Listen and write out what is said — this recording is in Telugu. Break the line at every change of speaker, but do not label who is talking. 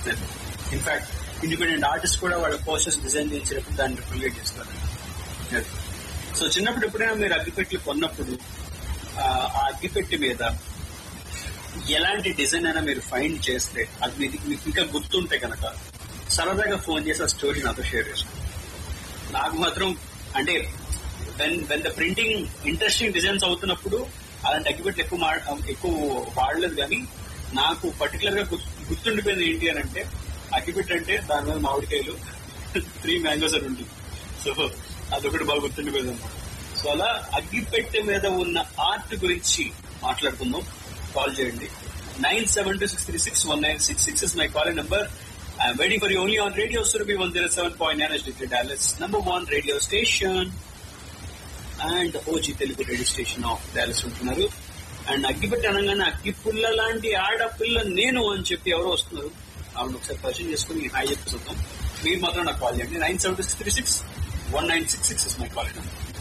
ఇన్ఫాక్ట్ ఇండిపెండెంట్ ఆర్టిస్ట్ కూడా వాళ్ళ పోస్టర్స్ డిజైన్ చేసేటప్పుడు దాన్ని రిప్రజెంట్ చేస్తారు సో చిన్నప్పుడు ఎప్పుడైనా మీరు అగ్గిపెట్టెలు కొన్నప్పుడు ఆ ఆ అగ్గిపెట్టె మీద ఎలాంటి డిజైన్ అయినా మీరు ఫైండ్ చేస్తే అది మీకు మీకు ఇంకా గుర్తుంటే కనుక సరదాగా ఫోన్ చేసి ఆ స్టోరీ నాతో షేర్ చేసుకోండి నాకు మాత్రం అంటే when when the printing interesting designs అవుతున్నప్పుడు అలాంటి అగ్గిపెట్లు ఎక్కువ మా- ఎక్కువ వాడలేదు కానీ నాకు పర్టికులర్ గా గుర్తు- గుర్తుండిపోయింది ఏంటి అని అంటే అగ్గిపెట్టి అంటే దాని మీద మామిడికాయలు త్రీ మ్యాంగోస్ అని ఉంటుంది సో అదొకటి బాగా గుర్తుండిపోయింది అనమాట సో అలా అగ్గిపెట్టె మీద ఉన్న ఆర్ట్ గురించి మాట్లాడుకుందాం కాల్ చేయండి nine seven two six three six one nine six six is my call number I'm waiting for you only on radio Surabhi one zero seven point nine is Dallas number one radio station and OG Telugu radio station of Dallas ఉంటున్నారు అండ్ అగ్గిపెట్టి అనగానే అగ్గి పుల్ల లాంటి ఆడపిల్ల నేను అని చెప్పి ఎవరో వస్తున్నారు ఆవిడ ఒకసారి పరిచయం చేసుకుని హాయ్ చెప్పి చూద్దాం మీరు మాత్రం నాకు కాల్ చేయండి nine seven six three six one nine six six is my call number